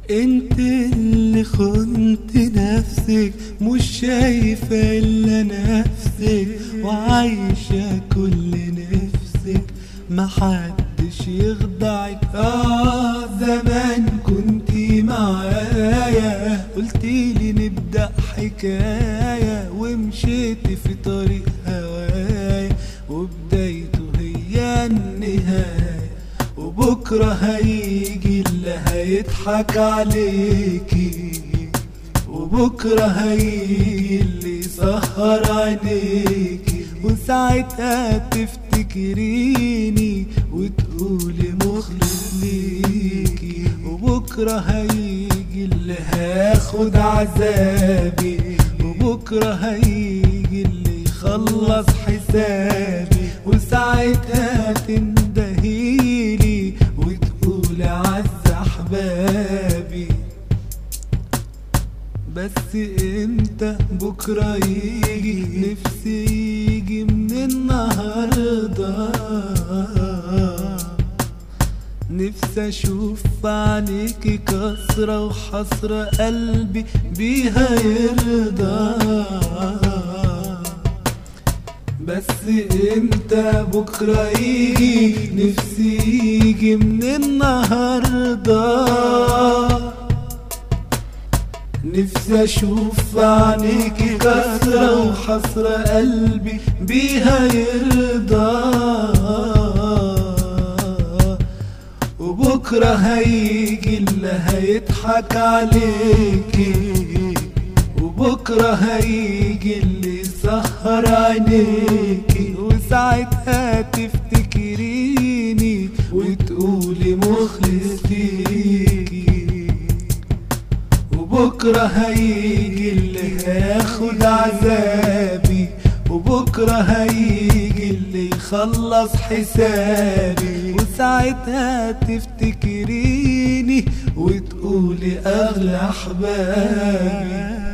انت اللي خنت نفسك مش شايفة الا نفسك وعايشة كل نفسك محدش يخدعك اه زمان كنتي معايا قلتيلي نبدأ حكاية ومشيتي في طريق هوايا وبدايته هي النهاية وبكرة هيجي اللي هيضحك عليكي وبكرة هيجي اللي يسهر عينيكي وساعتها تفتكريني وتقولي مخلص ليكي وبكرة هيجي اللي هاخد عذابي وبكرة هيجي اللي يخلص حسابي وساعتها تندهيلي وتقولي عز احبابي بس امتى بكرة يجي نفسي يجي من النهاردة نفسي اشوف عليكي كسرة وحسرة قلبي بيها يرضى بس امتى بكرة يجي نفسي يجي من النهارده نفسي اشوف عينيكي كسرة وحسرة قلبي بيها يرضى وبكرة هيجي اللي هيضحك عليكي وبكرة هيجي اللي يسهر عينيكي وساعتها تفتكريني وتقولي مخلص ليكي وبكرة هيجي اللي هياخد عذابي وبكرة هيجي اللي يخلص حسابي وساعتها تفتكريني وتقولي أغلى أحبابي